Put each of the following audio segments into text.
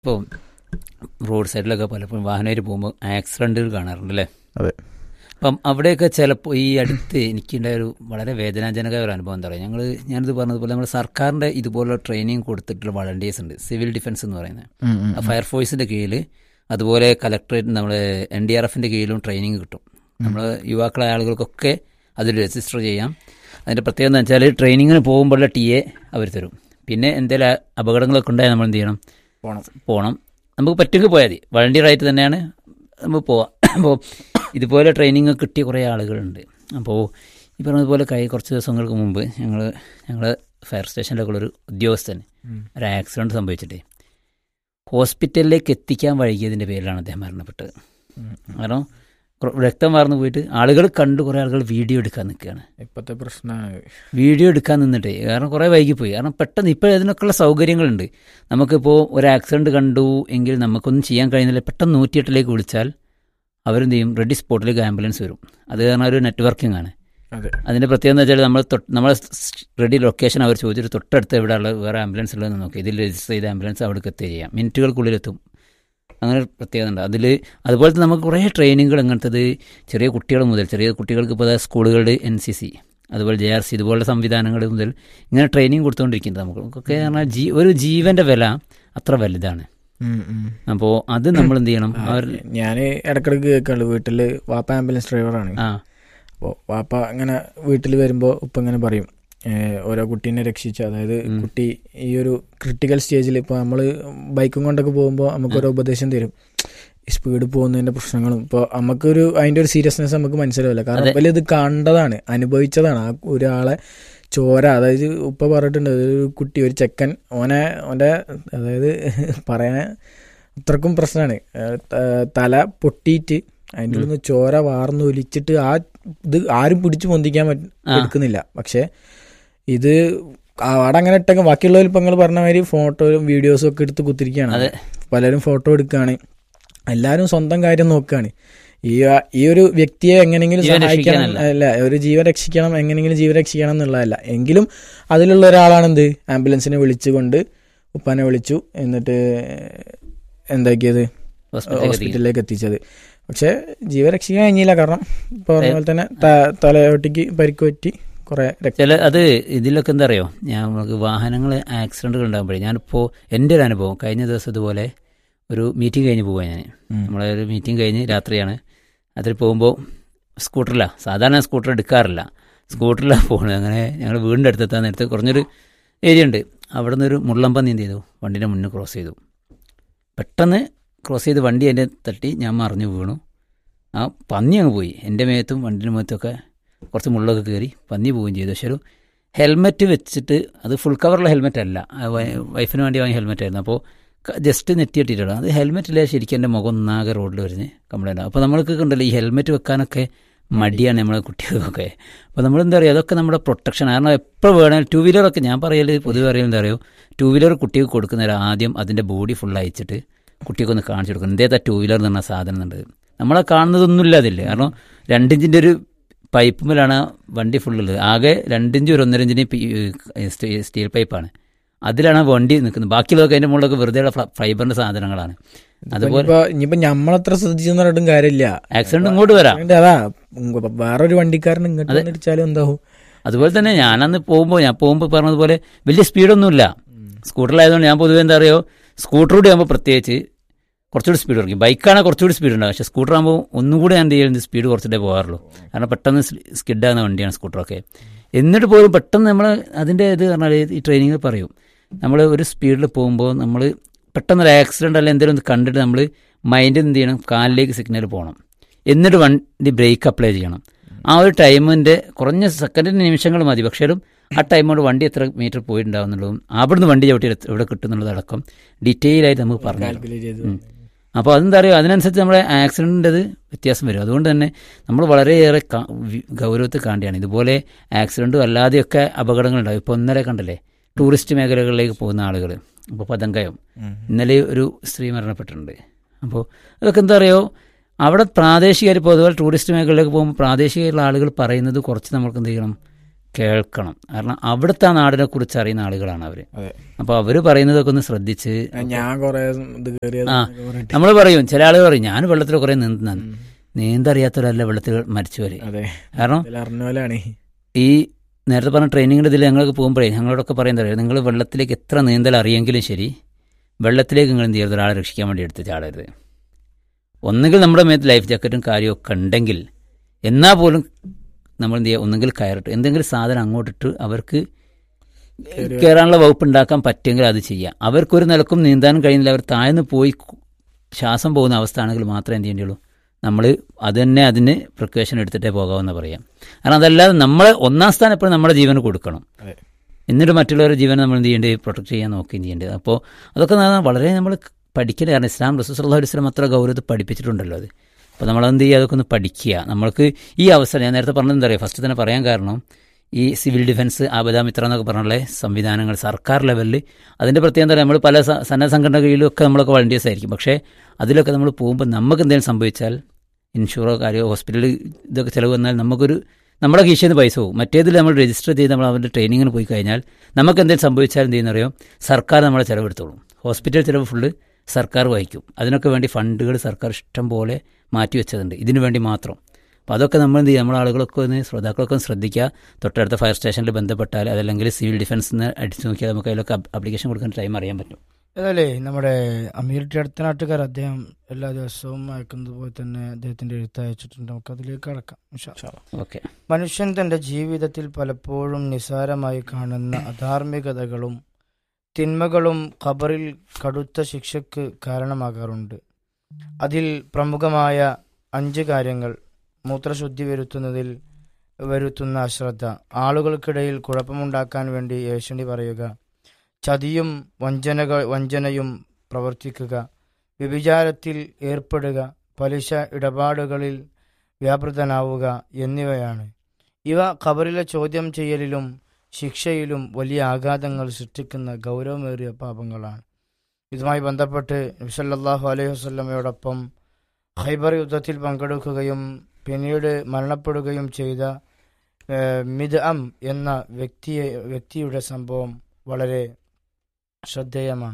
ഇപ്പോൾ റോഡ് സൈഡിലൊക്കെ പലപ്പോഴും വാഹനമായിട്ട് പോകുമ്പോൾ ആക്സിഡൻറ്റുകൾ കാണാറുണ്ട് അല്ലേ അതെ അപ്പം അവിടെയൊക്കെ ചിലപ്പോൾ ഈ അടുത്ത് എനിക്കുണ്ടായ ഒരു വളരെ വേദനാജനകമായ ഒരു അനുഭവം എന്താ പറയുക ഞങ്ങൾ ഞാനിത് പറഞ്ഞതുപോലെ നമ്മൾ സർക്കാരിൻ്റെ ഇതുപോലുള്ള ട്രെയിനിങ് കൊടുത്തിട്ടുള്ള വളണ്ടിയേഴ്സ് ഉണ്ട് സിവിൽ ഡിഫൻസ് എന്ന് പറയുന്നത് ഫയർഫോഴ്സിൻ്റെ കീഴിൽ അതുപോലെ കലക്ടറേറ്റ് നമ്മുടെ എൻ ഡി ആർ എഫിൻ്റെ കീഴിലും ട്രെയിനിങ് കിട്ടും നമ്മൾ യുവാക്കളായ ആളുകൾക്കൊക്കെ അതിൽ രജിസ്റ്റർ ചെയ്യാം അതിൻ്റെ പ്രത്യേകത എന്ന് വെച്ചാൽ ട്രെയിനിങ്ങിന് പോകുമ്പോഴുള്ള ടി എ അവർ തരും പിന്നെ എന്തെങ്കിലും അപകടങ്ങളൊക്കെ ഉണ്ടായാൽ നമ്മൾ എന്ത് ചെയ്യണം പോണം പോകണം നമുക്ക് പറ്റുമെങ്കിൽ പോയാൽ മതി വളണ്ടിയറായിട്ട് തന്നെയാണ് നമുക്ക് പോവാം അപ്പോൾ ഇതുപോലെ ട്രെയിനിങ് കിട്ടിയ കുറേ ആളുകളുണ്ട് അപ്പോൾ ഈ പറഞ്ഞതുപോലെ കൈ കുറച്ച് ദിവസങ്ങൾക്ക് മുമ്പ് ഞങ്ങൾ ഞങ്ങൾ ഫയർ സ്റ്റേഷനിലൊക്കെ ഉള്ളൊരു ഉദ്യോഗസ്ഥൻ ഒരു ആക്സിഡൻറ്റ് സംഭവിച്ചിട്ടേ ഹോസ്പിറ്റലിലേക്ക് എത്തിക്കാൻ വൈകിയതിൻ്റെ പേരിലാണ് അദ്ദേഹം മരണപ്പെട്ടത് കാരണം കുറ- രക്തം വാർന്നു പോയിട്ട് ആളുകൾ കണ്ട് കുറേ ആളുകൾ വീഡിയോ എടുക്കാൻ നിൽക്കുകയാണ് ഇപ്പോഴത്തെ പ്രശ്നമാണ് വീഡിയോ എടുക്കാൻ നിന്നിട്ടേ കാരണം കുറേ വൈകിപ്പോയി കാരണം പെട്ടെന്ന് ഇപ്പോൾ അതിനൊക്കെയുള്ള സൗകര്യങ്ങളുണ്ട് നമുക്കിപ്പോൾ ഒരു ആക്സിഡൻറ്റ് കണ്ടു എങ്കിൽ നമുക്കൊന്നും ചെയ്യാൻ കഴിയുന്നില്ല പെട്ടെന്ന് നൂറ്റിയെട്ടിലേക്ക് വിളിച്ചാൽ അവരെന്ത് ചെയ്യും റെഡി സ്പോട്ടിലേക്ക് ആംബുലൻസ് വരും അത് കാരണം ഒരു നെറ്റ്വർക്കിംഗ് ആണ് അതെ അതിൻ്റെ പ്രത്യേകത എന്ന് വെച്ചാൽ നമ്മൾ തൊട്ട് നമ്മളെ റെഡി ലൊക്കേഷൻ അവർ ചോദിച്ചിട്ട് തൊട്ടടുത്ത് എവിടെയുള്ള വേറെ ആംബുലൻസ് ഉള്ളതെന്ന് നോക്കി ഇതിൽ രജിസ്റ്റർ ചെയ്ത ആംബുലൻസ് അവിടേക്ക് എത്തുക ചെയ്യാം മിനിറ്റുകൾക്കുള്ളിലെത്തും അങ്ങനെ ഒരു പ്രത്യേകത ഉണ്ട് അതിൽ അതുപോലെ തന്നെ നമുക്ക് കുറേ ട്രെയിനിങ്ങുകൾ എങ്ങനത്തത് ചെറിയ കുട്ടികൾ മുതൽ ചെറിയ കുട്ടികൾക്ക് ഇപ്പോൾ സ്കൂളുകളുടെ എൻ സി സി അതുപോലെ ജെ ആർ സി ഇതുപോലുള്ള സംവിധാനങ്ങൾ മുതൽ ഇങ്ങനെ ട്രെയിനിങ് കൊടുത്തുകൊണ്ടിരിക്കുന്നത് നമുക്ക് നമുക്കൊക്കെ പറഞ്ഞാൽ ജീ ഒരു ജീവൻ്റെ വില അത്ര വലുതാണ് അപ്പോൾ അത് നമ്മൾ എന്ത് ചെയ്യണം അവർ ഞാൻ ഇടക്കിടക്ക് കേൾക്കാളു വീട്ടില് വാപ്പ ആംബുലൻസ് ഡ്രൈവറാണ് ആ അപ്പോൾ വാപ്പ ഇങ്ങനെ വീട്ടിൽ വരുമ്പോൾ ഉപ്പ ഇങ്ങനെ പറയും ഏഹ് ഓരോ കുട്ടീനെ രക്ഷിച്ച് അതായത് കുട്ടി ഈ ഒരു ക്രിട്ടിക്കൽ സ്റ്റേജിൽ ഇപ്പോൾ നമ്മൾ ബൈക്കും കൊണ്ടൊക്കെ പോകുമ്പോൾ നമുക്കൊരു ഉപദേശം തരും ഈ സ്പീഡ് പോകുന്നതിന്റെ പ്രശ്നങ്ങളും ഇപ്പോൾ നമുക്കൊരു അതിന്റെ ഒരു സീരിയസ്നെസ് നമുക്ക് മനസ്സിലാവില്ല കാരണം വലിയ ഇത് കണ്ടതാണ് അനുഭവിച്ചതാണ് ആ ഒരാളെ ചോര അതായത് ഉപ്പ പറഞ്ഞിട്ടുണ്ട് ഒരു കുട്ടി ഒരു ചെക്കൻ ഓനെ ഓൻ്റെ അതായത് പറയാൻ അത്രക്കും പ്രശ്നമാണ് തല പൊട്ടിയിട്ട് അതിൻ്റെ ഉള്ളിൽ നിന്ന് ചോര വാർന്ന് ഒലിച്ചിട്ട് ആ ഇത് ആരും പിടിച്ചു പൊന്തിക്കാൻ പറ്റ എടുക്കുന്നില്ല പക്ഷെ ഇത് അവിടെ അങ്ങനെ ഇട്ടൊക്കെ ബാക്കിയുള്ളവർ ഇപ്പം നിങ്ങൾ പറഞ്ഞ മാതിരി ഫോട്ടോയും വീഡിയോസും ഒക്കെ എടുത്ത് കുത്തിരിക്കുകയാണ് പലരും ഫോട്ടോ എടുക്കുകയാണ് എല്ലാവരും സ്വന്തം കാര്യം നോക്കുകയാണ് ഈ ഈ ഒരു വ്യക്തിയെ എങ്ങനെയെങ്കിലും സഹായിക്കണം അല്ല ഒരു ജീവൻ രക്ഷിക്കണം എങ്ങനെയെങ്കിലും ജീവൻ രക്ഷിക്കണം എന്നുള്ളതല്ല എങ്കിലും അതിലുള്ള ഒരാളാണെന്ത് ആംബുലൻസിനെ വിളിച്ചുകൊണ്ട് ഉപ്പാനെ വിളിച്ചു എന്നിട്ട് എന്താക്കിയത് ഹോസ്പിറ്റലിലേക്ക് എത്തിച്ചത് പക്ഷെ ജീവൻ രക്ഷിക്കാൻ കഴിഞ്ഞില്ല കാരണം ഇപ്പോൾ പറഞ്ഞ പോലെ തന്നെ തലയോട്ടിക്ക് പരിക്ക് പറ്റി കുറേ ചില അത് ഇതിലൊക്കെ എന്താ അറിയോ ഞാൻ നമുക്ക് വാഹനങ്ങൾ ആക്സിഡൻറ്റുകൾ ഉണ്ടാകുമ്പോഴേ ഞാനിപ്പോൾ എൻ്റെ ഒരു അനുഭവം കഴിഞ്ഞ ദിവസം ഇതുപോലെ ഒരു മീറ്റിംഗ് കഴിഞ്ഞ് പോവാ ഞാൻ നമ്മളെ ഒരു മീറ്റിംഗ് കഴിഞ്ഞ് രാത്രിയാണ് അതിൽ പോകുമ്പോൾ സ്കൂട്ടറില്ല സാധാരണ സ്കൂട്ടർ എടുക്കാറില്ല സ്കൂട്ടറിലാണ് പോകുന്നത് അങ്ങനെ ഞങ്ങൾ വീടിൻ്റെ അടുത്തെത്താൻ നേരത്തെ കുറഞ്ഞൊരു ഏരിയ ഉണ്ട് അവിടെ നിന്നൊരു മുള്ളമ്പന്നി എന്ത് ചെയ്തു വണ്ടീൻ്റെ മുന്നിൽ ക്രോസ് ചെയ്തു പെട്ടെന്ന് ക്രോസ് ചെയ്ത് വണ്ടി എൻ്റെ തട്ടി ഞാൻ മറിഞ്ഞു വീണു ആ പന്നി അങ്ങ് പോയി എൻ്റെ മേത്തും വണ്ടിൻ്റെ മേത്തൊക്കെ കുറച്ച് മുള്ളൊക്കെ കയറി പന്നി പോവുകയും ചെയ്തു പക്ഷെ ഒരു ഹെൽമെറ്റ് വെച്ചിട്ട് അത് ഫുൾ കവറുള്ള ഹെൽമെറ്റ് അല്ല വൈഫിന് വേണ്ടി വാങ്ങിയ ഹെൽമെറ്റ് ആയിരുന്നു അപ്പോൾ ജസ്റ്റ് നെറ്റിയിട്ടിട്ടാണ് അത് ഹെൽമെറ്റിലെ ശരിക്കും എൻ്റെ മുഖം ഒന്നാകെ റോഡിൽ വരുന്ന കംപ്ലൈൻറ്റ് അപ്പോൾ നമ്മൾക്ക് കണ്ടല്ലോ ഈ ഹെൽമെറ്റ് വെക്കാനൊക്കെ മടിയാണ് നമ്മളെ കുട്ടികൾക്കൊക്കെ അപ്പോൾ നമ്മളെന്താ പറയുക അതൊക്കെ നമ്മുടെ പ്രൊട്ടക്ഷൻ കാരണം എപ്പോൾ വേണമെങ്കിൽ ടൂ വീലറൊക്കെ ഞാൻ പറയൽ പൊതുവെ അറിയാൻ എന്താ പറയുക ടൂ വീലർ കുട്ടിക്ക് കൊടുക്കുന്നവർ ആദ്യം അതിൻ്റെ ബോഡി ഫുൾ അയച്ചിട്ട് കുട്ടിക്കൊന്ന് കാണിച്ചു കൊടുക്കണം എന്തേതാ ടൂ വീലർ എന്ന് പറഞ്ഞ സാധനം ഉണ്ട് നമ്മളെ കാണുന്നതൊന്നുമില്ല അതില്ല കാരണം രണ്ടിഞ്ചിൻ്റെ ഒരു പൈപ്പുമ്മലാണ് വണ്ടി ഫുള്ളുള്ളത് ആകെ രണ്ടിഞ്ച് ഒരു ഒന്നര ഇഞ്ചിന് സ്റ്റീൽ പൈപ്പാണ് അതിലാണ് വണ്ടി നിൽക്കുന്നത് ബാക്കിയുള്ളതൊക്കെ അതിന്റെ മുകളിലൊക്കെ വെറുതെ ഫൈബറിന്റെ സാധനങ്ങളാണ് അതുപോലെ ഇനിയിപ്പോ നമ്മളത്ര ശ്രദ്ധിച്ചെന്ന് പറഞ്ഞിട്ടും കാര്യമില്ല ആക്സിഡന്റ് ഇങ്ങോട്ട് വരാം അതാ വേറൊരു വണ്ടിക്കാരൻ ഇങ്ങോട്ട് വന്നിടിച്ചാലും എന്താവും അതുപോലെ തന്നെ ഞാനന്ന് പോകുമ്പോൾ ഞാൻ പോകുമ്പോൾ പറഞ്ഞതുപോലെ വലിയ സ്പീഡൊന്നുമില്ല സ്കൂട്ടറിലായതുകൊണ്ട് ഞാൻ പൊതുവെ എന്താ പറയുക സ്കൂട്ടർ കൂടി ആകുമ്പോൾ പ്രത്യേകിച്ച് കുറച്ചുകൂടി സ്പീഡ് കുറയ്ക്കും ബൈക്കാണെങ്കിൽ കുറച്ചുകൂടി സ്പീഡ് ഉണ്ടാവും പക്ഷേ സ്കൂട്ടർ ആകുമ്പോൾ ഒന്നും കൂടി ഞാൻ എന്ത് ചെയ്യുന്നത് സ്പീഡ് കുറച്ചിട്ടേ പോകാറുള്ളൂ കാരണം പെട്ടെന്ന് സ്കിഡാകുന്ന വണ്ടിയാണ് സ്കൂട്ടറൊക്കെ എന്നിട്ട് പോലും പെട്ടെന്ന് നമ്മൾ അതിൻ്റെ ഇത് പറഞ്ഞാൽ ഈ ട്രെയിനിങ്ങിൽ പറയും നമ്മൾ ഒരു സ്പീഡിൽ പോകുമ്പോൾ നമ്മൾ പെട്ടെന്ന് ഒരു ആക്സിഡൻ്റ് അല്ലെങ്കിൽ എന്തെങ്കിലും ഒന്ന് കണ്ടിട്ട് നമ്മൾ മൈൻഡ് എന്ത് ചെയ്യണം കാലിലേക്ക് സിഗ്നൽ പോകണം എന്നിട്ട് വണ്ടി ബ്രേക്ക് അപ്ലൈ ചെയ്യണം ആ ഒരു ടൈമിൻ്റെ കുറഞ്ഞ സെക്കൻഡിൻ്റെ നിമിഷങ്ങൾ മതി പക്ഷേ ആ ടൈമോട് വണ്ടി എത്ര മീറ്റർ പോയിട്ടുണ്ടാവുന്നുള്ളതും അവിടുന്ന് വണ്ടി ചവിട്ടി എവിടെ കിട്ടുന്നുള്ളതടക്കം ഡീറ്റെയിൽ ആയിട്ട് നമുക്ക് പറഞ്ഞു അപ്പോൾ അതെന്താ പറയുക അതിനനുസരിച്ച് നമ്മുടെ ആക്സിഡൻറ്റിൻ്റെത് വ്യത്യാസം വരും അതുകൊണ്ട് തന്നെ നമ്മൾ വളരെയേറെ ഗൗരവത്തിൽ കാണ്ടിയാണ് ഇതുപോലെ ആക്സിഡൻറ്റും അല്ലാതെയൊക്കെ അപകടങ്ങളുണ്ടാവും ഇപ്പോൾ ഇന്നലെ കണ്ടല്ലേ ടൂറിസ്റ്റ് മേഖലകളിലേക്ക് പോകുന്ന ആളുകൾ അപ്പോൾ പതങ്കയം ഇന്നലെ ഒരു സ്ത്രീ മരണപ്പെട്ടിട്ടുണ്ട് അപ്പോൾ അതൊക്കെ എന്താ പറയുക അവിടെ പ്രാദേശികർ പൊതുവെ ടൂറിസ്റ്റ് മേഖലയിലേക്ക് പോകുമ്പോൾ പ്രാദേശികമായിട്ടുള്ള ആളുകൾ പറയുന്നത് കുറച്ച് നമ്മൾക്ക് എന്ത് ചെയ്യണം കേൾക്കണം കാരണം അവിടുത്തെ ആ നാടിനെ കുറിച്ച് അറിയുന്ന ആളുകളാണ് അവർ അതെ അപ്പോൾ അവർ പറയുന്നതൊക്കെ ഒന്ന് ശ്രദ്ധിച്ച് ഞാൻ കൊറേ ഇത് കേറിയത് ആ. എന്നൊക്കെ പറഞ്ഞിട്ട്. നമ്മൾ പറയും ചില ആളുകൾ പറയും ഞാൻ വെള്ളത്തിൽ കുറേ നീന്തുന്ന നീന്തറിയാത്തവരല്ല വെള്ളത്തിൽ മരിച്ചു വരെ അതെ കാരണം ഇതിൽ അറിഞ്ഞ പോലെയാണ് ഈ നേരത്തെ പറഞ്ഞ ട്രെയിനിങ്ങിൻ്റെ ഇതിൽ ഞങ്ങൾക്ക് പോകുമ്പോഴേ ഞങ്ങളോടൊക്കെ പറയുന്നത് നിങ്ങൾ വെള്ളത്തിലേക്ക് എത്ര നീന്തൽ അറിയെങ്കിലും ശരി വെള്ളത്തിലേക്ക് നിങ്ങൾ എന്ത് ചെയ്യരുത് ഒരാളെ രക്ഷിക്കാൻ വേണ്ടി എടുത്ത് ചാടരുത് ഒന്നുകിൽ നമ്മുടെ മേത്ത് ലൈഫ് ജാക്കറ്റും കാര്യമൊക്കെ ഉണ്ടെങ്കിൽ എന്നാൽ പോലും നമ്മൾ എന്ത് ചെയ്യുക ഒന്നുകിൽ കയറിട്ട് എന്തെങ്കിലും സാധനം അങ്ങോട്ടിട്ട് അവർക്ക് കേറി കയറാനുള്ള വകുപ്പ് ഉണ്ടാക്കാൻ പറ്റുമെങ്കിൽ അത് ചെയ്യാം അവർക്കൊരു നിലക്കും നീന്താനും കഴിയുന്നില്ല അവർ താഴ്ന്നു പോയി കു- ശ്വാസം പോകുന്ന അവസ്ഥ ആണെങ്കിൽ മാത്രമേ എന്ത് ചെയ്യേണ്ടുള്ളൂ നമ്മൾ അത് തന്നെ അതിന് പ്രിക്കോഷൻ എടുത്തിട്ടേ പോകാമെന്ന് പറയാം കാരണം അതല്ലാതെ നമ്മൾ ഒന്നാം സ്ഥാനം എപ്പോഴും നമ്മുടെ ജീവന് കൊടുക്കണം അതെ. എന്നിട്ട് മറ്റുള്ളവരുടെ ജീവനെ നമ്മൾ എന്ത് ചെയ്യേണ്ടത് പ്രൊട്ടക്ട് ചെയ്യാൻ നോക്കുകയും ചെയ്യേണ്ടത് അപ്പോൾ അതൊക്കെ ന- വളരെ നമ്മൾ പഠിക്കേണ്ട കാരണം ഇസ്ലാം റസൂസ് അലൈഹി അത്ര ഗൗരവത്തിൽ പഠിപ്പിച്ചിട്ടുണ്ടല്ലോ അത് അപ്പോൾ നമ്മളെന്ത് ചെയ്യുക അതൊക്കെ ഒന്ന് പഠിക്കുക നമ്മൾക്ക് ഈ അവസരം ഞാൻ നേരത്തെ പറഞ്ഞത് എന്താ പറയുക ഫസ്റ്റ് തന്നെ പറയാൻ കാരണം ഈ സിവിൽ ഡിഫൻസ് ആപദാമിത്ര എന്നൊക്കെ പറഞ്ഞുള്ള സംവിധാനങ്ങൾ സർക്കാർ ലെവലിൽ അതിൻ്റെ പ്രത്യേകത എന്താ പറയുക നമ്മൾ പല സ- സന്നദ്ധ സംഘടനകളിലൊക്കെ നമ്മളൊക്കെ വളണ്ടിയേഴ്സ് ആയിരിക്കും പക്ഷേ അതിലൊക്കെ നമ്മൾ പോകുമ്പോൾ നമുക്ക് എന്തെങ്കിലും സംഭവിച്ചാൽ ഇൻഷുറോ കാര്യമോ ഹോസ്പിറ്റലിൽ ഇതൊക്കെ ചിലവ് വന്നാൽ നമുക്കൊരു നമ്മുടെ കീശയിൽ നിന്ന് പൈസ പോകും മറ്റേതിൽ നമ്മൾ രജിസ്റ്റർ ചെയ്ത് നമ്മൾ അവരുടെ ട്രെയിനിങ്ങിന് പോയി കഴിഞ്ഞാൽ നമുക്ക് എന്തെങ്കിലും സംഭവിച്ചാൽ എന്ത് ചെയ്യുന്നറിയോ സർക്കാർ നമ്മളെ ചിലവെടുത്തോളും ഹോസ്പിറ്റൽ ചിലവ് ഫുള്ള് സർക്കാർ വഹിക്കും അതിനൊക്കെ വേണ്ടി ഫണ്ടുകൾ സർക്കാർ ഇഷ്ടം പോലെ മാറ്റി വെച്ചതുണ്ട് ഇതിനു വേണ്ടി മാത്രം അപ്പോൾ അതൊക്കെ നമ്മൾ എന്ത് ചെയ്യും നമ്മുടെ ആളുകളൊക്കെ ഒന്ന് ശ്രോതാക്കളൊക്കെ ഒന്ന് ശ്രദ്ധിക്കുക തൊട്ടടുത്ത ഫയർ സ്റ്റേഷനിൽ ബന്ധപ്പെട്ടാൽ അതല്ലെങ്കിൽ സിവിൽ ഡിഫൻസിന് അടിച്ചു നോക്കിയാൽ നമുക്ക് അതിലൊക്കെ അപ്ലിക്കേഷൻ കൊടുക്കാൻ ടൈം അറിയാൻ പറ്റും അതല്ലേ നമ്മുടെ അമീറിന്റെ അടുത്ത നാട്ടുകാർ അദ്ദേഹം എല്ലാ ദിവസവും അയക്കുന്നത് പോലെ തന്നെ അദ്ദേഹത്തിന്റെ എഴുത്ത് അയച്ചിട്ടുണ്ട് നമുക്ക് അതിലേക്ക് കടക്കാം ഇൻഷാ അല്ലാ. ഓക്കെ മനുഷ്യൻ തന്റെ ജീവിതത്തിൽ പലപ്പോഴും നിസാരമായി കാണുന്ന അധാർമികതകളും തിന്മകളും ഖബറിൽ കടുത്ത ശിക്ഷയ്ക്ക് കാരണമാകാറുണ്ട് അതിൽ പ്രമുഖമായ അഞ്ച് കാര്യങ്ങൾ മൂത്രശുദ്ധി വരുത്തുന്നതിൽ വരുത്തുന്ന അശ്രദ്ധ ആളുകൾക്കിടയിൽ കുഴപ്പമുണ്ടാക്കാൻ വേണ്ടി ഏഷണി പറയുക ചതിയും വഞ്ചനകൾ വഞ്ചനയും പ്രവർത്തിക്കുക വ്യഭിചാരത്തിൽ ഏർപ്പെടുക പലിശ ഇടപാടുകളിൽ വ്യാപൃതനാവുക എന്നിവയാണ് ഇവ ഖബറിലെ ചോദ്യം ചെയ്യലിലും ശിക്ഷയിലും വലിയ ആഘാതങ്ങൾ സൃഷ്ടിക്കുന്ന ഗൗരവമേറിയ പാപങ്ങളാണ് ഇതുമായി ബന്ധപ്പെട്ട് നബ്സല്ലാഹു അലൈഹി വസ്ലമയോടൊപ്പം ഖൈബർ യുദ്ധത്തിൽ പങ്കെടുക്കുകയും പിന്നീട് മരണപ്പെടുകയും ചെയ്ത ഏഹ്, മിദ്അം എന്ന വ്യക്തിയെ വ്യക്തിയുടെ സംഭവം വളരെ ശ്രദ്ധേയമാണ്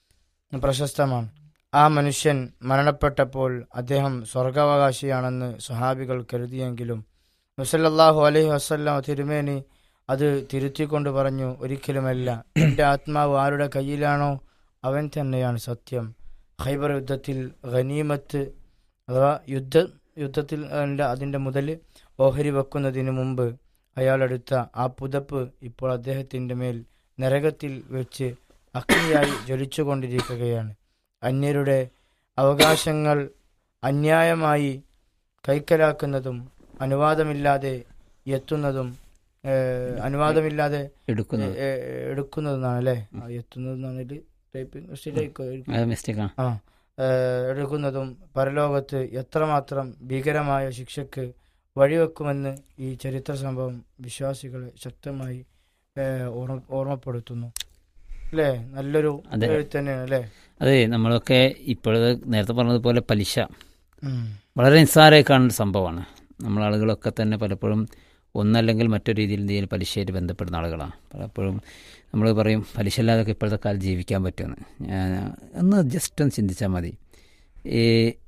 പ്രശസ്തമാണ് ആ മനുഷ്യൻ മരണപ്പെട്ടപ്പോൾ അദ്ദേഹം സ്വർഗാവകാശിയാണെന്ന് സഹാബികൾ കരുതിയെങ്കിലും മുസല്ലാഹു അലൈഹി വസ്ല്ലാം തിരുമേനി അത് തിരുത്തിക്കൊണ്ട് പറഞ്ഞു ഒരിക്കലുമല്ല എൻ്റെ ആത്മാവ് ആരുടെ കയ്യിലാണോ അവൻ തന്നെയാണ് സത്യം ഖൈബർ യുദ്ധത്തിൽ ഖനീമത്ത് അഥവാ യുദ്ധ യുദ്ധത്തിൽ അതിൻ്റെ അതിൻ്റെ മുതൽ ഓഹരി വെക്കുന്നതിന് മുമ്പ് അയാളെടുത്ത ആ പുതപ്പ് ഇപ്പോൾ അദ്ദേഹത്തിൻ്റെ മേൽ നരകത്തിൽ വെച്ച് അഗ്നിയായി ജ്വലിച്ചുകൊണ്ടിരിക്കുകയാണ് അന്യരുടെ അവകാശങ്ങൾ അന്യായമായി കൈക്കലാക്കുന്നതും അനുവാദമില്ലാതെ എത്തുന്നതും ഏഹ്, അനുവാദമില്ലാതെ എടുക്കുന്നത് ഏഹ്, എടുക്കുന്നതെന്നാണ് അല്ലേ ആ, എത്തുന്നതെന്നാണ് ഇത് ടൈപ്പിംഗ് മിസ്റ്റേക്ക് അത് മിസ്റ്റേക്കാണ് ആ ഏഹ്, എടുക്കുന്നതും പരലോകത്ത് എത്രമാത്രം ഭീകരമായ ശിക്ഷയ്ക്ക് വഴിവെക്കുമെന്ന് ഈ ചരിത്ര സംഭവം വിശ്വാസികളെ ശക്തമായി ഏഹ്, ഓർമ്മ ഓർമ്മപ്പെടുത്തുന്നു അല്ലേ നല്ലൊരു അതെ. എഴുത്ത് തന്നെയാണ് അല്ലേ അതെ നമ്മളൊക്കെ ഇപ്പോഴത്തെ നേരത്തെ പറഞ്ഞതുപോലെ പലിശ ഉം. വളരെ നിസ്സാരമായി കാണുന്ന ഒരു സംഭവമാണ് നമ്മളാളുകളൊക്കെ തന്നെ പലപ്പോഴും ഒന്നല്ലെങ്കിൽ മറ്റൊരു രീതിയിൽ എന്തെങ്കിലും പലിശയായിട്ട് ബന്ധപ്പെടുന്ന ആളുകളാണ് പലപ്പോഴും നമ്മൾ പറയും പലിശ ഇല്ലാതൊക്കെ ഇപ്പോഴത്തെ കാലത്ത് ജീവിക്കാൻ പറ്റുമെന്ന് ഞാൻ ഒന്ന് ജസ്റ്റ് ഒന്ന് ചിന്തിച്ചാൽ മതി ഈ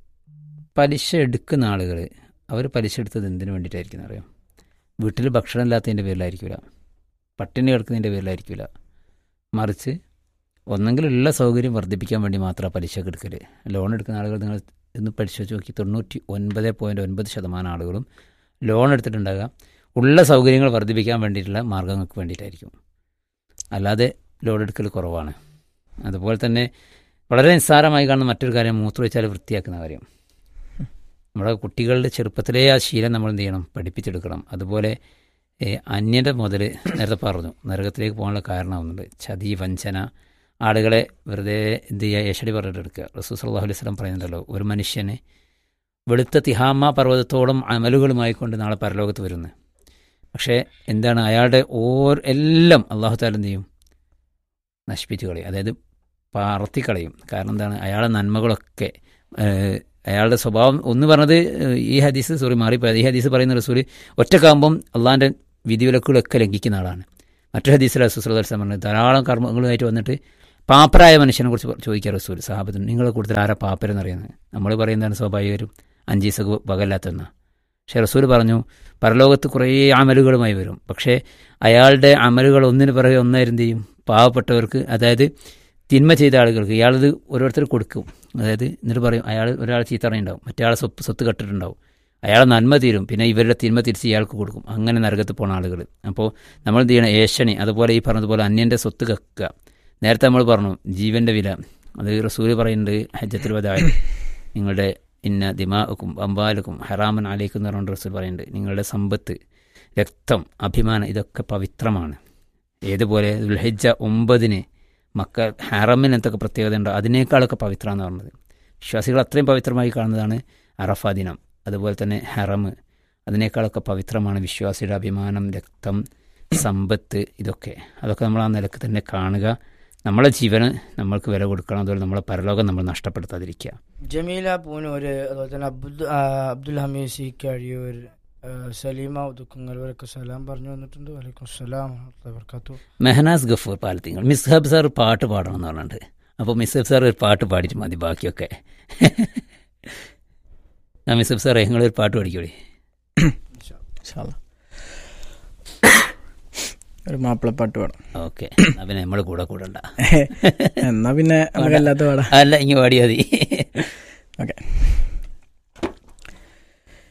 പലിശ എടുക്കുന്ന ആളുകൾ അവർ പലിശ എടുത്തത് എന്തിനു വേണ്ടിയിട്ടായിരിക്കും അറിയാം വീട്ടിൽ ഭക്ഷണം ഇല്ലാത്തതിൻ്റെ പേരിലായിരിക്കില്ല പട്ടിണി കിടക്കുന്നതിൻ്റെ പേരിലായിരിക്കില്ല മറിച്ച് ഒന്നെങ്കിൽ ഉള്ള സൗകര്യം വർദ്ധിപ്പിക്കാൻ വേണ്ടി മാത്രമാണ് പലിശ എടുക്കൽ ലോൺ എടുക്കുന്ന ആളുകൾ നിങ്ങൾ ഇന്ന് പരിശോധിച്ച് നോക്കി തൊണ്ണൂറ്റി ഒൻപത് പോയിൻറ്റ് ഒൻപത് ശതമാനം ആളുകളും ലോൺ എടുത്തിട്ടുണ്ടാകുക ഉള്ള സൗകര്യങ്ങൾ വർദ്ധിപ്പിക്കാൻ വേണ്ടിയിട്ടുള്ള മാർഗ്ഗങ്ങൾക്ക് വേണ്ടിയിട്ടായിരിക്കും അല്ലാതെ ലോൺ എടുക്കൽ കുറവാണ് അതുപോലെ തന്നെ വളരെ നിസ്സാരമായി കാണുന്ന മറ്റൊരു കാര്യം മൂത്രമൊഴിച്ചാൽ വൃത്തിയാക്കുന്ന കാര്യം നമ്മുടെ കുട്ടികളുടെ ചെറുപ്പത്തിലേ ആ ശീലം നമ്മൾ എന്ത് ചെയ്യണം പഠിപ്പിച്ചെടുക്കണം അതുപോലെ ഏ, അന്യൻ്റെ മുതൽ നേരത്തെ പറഞ്ഞു നരകത്തിലേക്ക് പോകാനുള്ള കാരണമാവുന്നുണ്ട് ചതി വഞ്ചന ആളുകളെ വെറുതെ എന്ത് ചെയ്യുക യശടി പറഞ്ഞിട്ട് എടുക്കുക റസൂൽ സല്ലാഹു അലൈഹി സ്വലം പറയുന്നുണ്ടല്ലോ ഒരു മനുഷ്യന് വെളുത്ത തിഹാമ പർവ്വതത്തോളം അമലുകളുമായി കൊണ്ട് നാളെ പരലോകത്ത് വരുന്നു പക്ഷേ എന്താണ് അയാളുടെ ഓരോ എല്ലാം അള്ളാഹു താല എന്ത് ചെയ്യും നശിപ്പിച്ച് കളയും അതായത് പറത്തിക്കളയും കാരണം എന്താണ് അയാളുടെ നന്മകളൊക്കെ ഏഹ്, അയാളുടെ സ്വഭാവം ഒന്ന് പറഞ്ഞത് ഏഹ്, ഈ ഹദീസ് സോറി മാറിപ്പോയത് ഈ ഹദീസ് പറയുന്ന റസൂല് ഒറ്റക്കാകുമ്പം അള്ളാഹിൻ്റെ വിധിവിലക്കുകളൊക്കെ ലംഘിക്കുന്ന ആളാണ് മറ്റൊരു ഹദീസിൽ റസൂൽ പറഞ്ഞു ധാരാളം കർമ്മങ്ങളുമായിട്ട് വന്നിട്ട് പാപ്പരായ മനുഷ്യനെ കുറിച്ച് ചോദിക്കുക റസൂൽ സാഹബത്തിന് നിങ്ങളെ കൂടുതൽ ആരാ പാപ്പരെന്നറിയുന്നത് നമ്മൾ പറയുന്നതാണ് സ്വാഭാവികരും അഞ്ചീസക്ക് പകല്ലാത്തെന്ന പക്ഷേ റസൂൽ പറഞ്ഞു പരലോകത്ത് കുറേ അമലുകളുമായി വരും പക്ഷേ അയാളുടെ അമലുകൾ ഒന്നിന് പിറകെ ഒന്നായിരുന്നു ചെയ്യും പാവപ്പെട്ടവർക്ക് അതായത് തിന്മ ചെയ്ത ആളുകൾക്ക് ഇയാളത് ഓരോരുത്തർ കൊടുക്കും അതായത് എന്നിട്ട് പറയും അയാൾ ഒരാൾ ചീത്തറയുണ്ടാവും മറ്റേ ആളെ സ്വത്ത് സ്വത്ത് കട്ടിട്ടുണ്ടാവും അയാളെ നന്മ തീരും പിന്നെ ഇവരുടെ തിന്മ തിരിച്ച് ഇയാൾക്ക് കൊടുക്കും അങ്ങനെ നരകത്ത് പോണ ആളുകൾ അപ്പോൾ നമ്മൾ എന്ത് ചെയ്യണം ഏഷണി അതുപോലെ ഈ പറഞ്ഞതുപോലെ അന്യൻ്റെ സ്വത്ത് കക്കുക നേരത്തെ നമ്മൾ പറഞ്ഞു ജീവൻ്റെ വില അത് റസൂല് പറയുന്നുണ്ട് ഹജ്ജത്തിൽ വതായ നിങ്ങളുടെ ഇന്ന ദിമാക്കും അമ്പാലക്കും ഹറാമൻ ആലേക്കും എന്ന് പറഞ്ഞുകൊണ്ട് റസൂൽ പറയുന്നുണ്ട് നിങ്ങളുടെ സമ്പത്ത് രക്തം അഭിമാനം ഇതൊക്കെ പവിത്രമാണ് ഏതുപോലെ ദുൽഹജ്ജ ഒമ്പതിന് മക്ക ഹറമിന് എന്തൊക്കെ പ്രത്യേകത ഉണ്ടോ അതിനേക്കാളൊക്കെ പവിത്രമെന്ന് പറഞ്ഞത് വിശ്വാസികൾ അത്രയും പവിത്രമായി കാണുന്നതാണ് അറഫ ദിനം അതുപോലെ തന്നെ ഹറമ് അതിനേക്കാളൊക്കെ പവിത്രമാണ് വിശ്വാസിയുടെ അഭിമാനം രക്തം സമ്പത്ത് ഇതൊക്കെ അതൊക്കെ നമ്മൾ ആ നിലക്ക് തന്നെ കാണുക നമ്മളെ ജീവന് നമ്മൾക്ക് വില കൊടുക്കണം അതുപോലെ നമ്മളെ പരലോകം നമ്മൾ നഷ്ടപ്പെടുത്താതിരിക്കുക ജമീല പൂനൂര് അതുപോലെ തന്നെ അബ്ദുൽ ആ, അബ്ദുൽ ഹമീദ് സി കഴിയൂർ ആ, സലീമ ഉദുക്കുങ്ങൽ ഇവരൊക്കെ സലാം പറഞ്ഞു വന്നിട്ടുണ്ട് വലൈക്കും സലാം വർക്കാത്തു മെഹനാസ് ഗഫൂർ പാലത്തിങ്ങൾ മിസ്ഹബ് സാർ പാട്ട് പാടണം എന്ന് പറഞ്ഞിട്ടുണ്ട് അപ്പോൾ മിസ്ഹബ് സാർ ഒരു പാട്ട് പാടിയിട്ട് മതി ബാക്കിയൊക്കെ ആ മിസ്ഹബ് സാറേ നിങ്ങളൊരു പാട്ട് പാടിക്കോളി ഇൻഷാ അല്ലാ. ഒരു മാപ്പിളപ്പാട്ട് പാടാം ഓക്കെ പിന്നെ നമ്മൾ കൂടെ കൂടണ്ട എന്നാ പിന്നെ നമുക്ക് അല്ലാത്ത പാടാം അല്ല ഇങ്ങ് പാടിയാൽ മതി